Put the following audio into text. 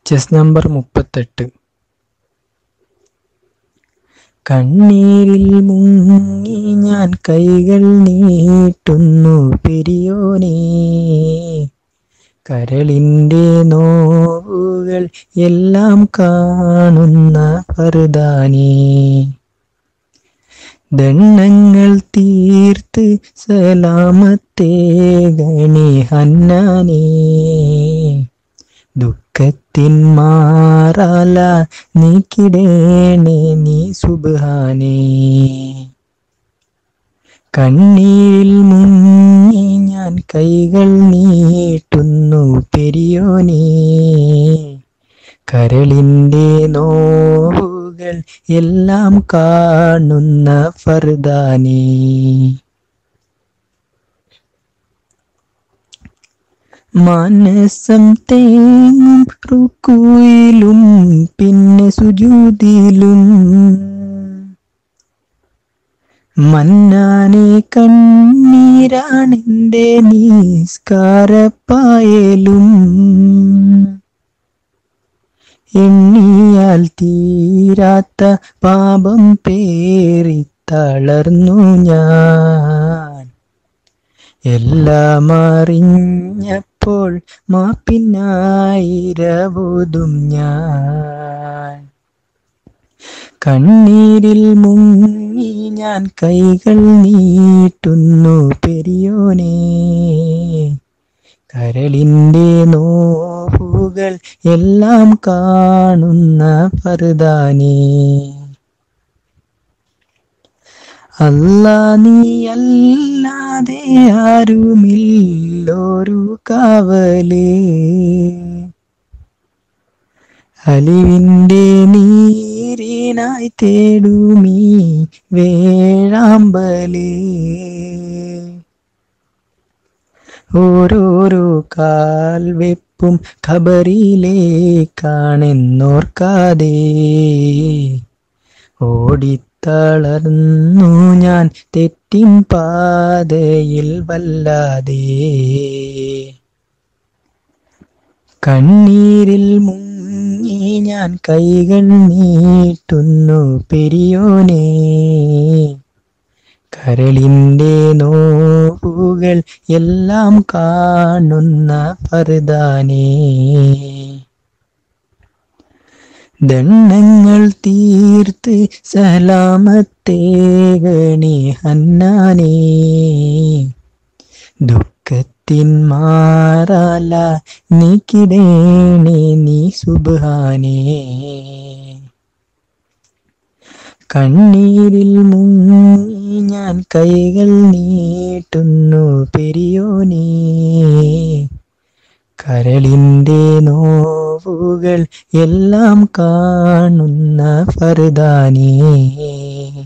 chess number മുപ്പത്തെട്ട് കണ്ണീരിൽ മുങ്ങി ഞാൻ കൈകൾ നീട്ടുന്നു പെരിയോനേ കരളിൻ്റെ നോവുകൾ എല്ലാം കാണുന്ന ഫർദാനേ ദണ്ണങ്ങൾ തീർത്ത് സലാമത്തേ ഗണി ഹന്നാനേ ദുഃഖത്തിൻ മാറാല നീക്കിടേണേ നീ സുബാനേ കണ്ണീരിൽ മുങ്ങി ഞാൻ കൈകൾ നീട്ടുന്നു പെരിയോനേ കരളിൻ്റെ നോവുകൾ എല്ലാം കാണുന്ന ഫർദാനേ മനസ്സം തേങ്ങും റുക്കുയിലും പിന്നെ സുജൂതിലും മന്നാനെ കണ്ണീരാണെന്റെ നിസ്കാരപ്പായലും എണ്ണിയാൽ തീരാത്ത പാപം പേറി തളർന്നു ഞാൻ എല്ലാം അറിഞ്ഞപ്പോൾ മാപ്പിനായിരവോതും ഞാൻ കണ്ണീരിൽ മുങ്ങി ഞാൻ കൈകൾ നീട്ടുന്നു പെരിയോനേ കരളിൻ്റെ നോവുകൾ എല്ലാം കാണുന്ന ഫർദാനേ അല്ല നീയല്ലാതെ ആരുമില്ലോരു കാവല് അലിവിൻ്റെ നീരിനായി തേടുമീ വേഴാമ്പല് ഓരോരോ കാൽവെപ്പും ഖബറിലേക്കാണെന്നോർക്കാതെ ഓടിത്തളർന്നു ഞാൻ തെറ്റിൻ പാതയിൽ വല്ലാതെ കണ്ണീരിൽ മുങ്ങി ഞാൻ കൈകൾ നീട്ടുന്നു പെരിയോനേ കരളിൻ്റെ നോവുകൾ എല്ലാം കാണുന്ന ഫർദാനേ ദണ്ണങ്ങൾ തീർത്ത് സലാമത്തേ ഗണി ഹന്നാനേ ദുഃഖത്തിൻ മാറാല നീക്കിടേണേ നീ സുബാനേ കണ്ണീരിൽ മുങ്ങി ഞാൻ കൈകൾ നീട്ടുന്നു പെരിയോനേ കരളിൻ്റെ നോവുകൾ എല്ലാം കാണുന്ന ഫർദാനേ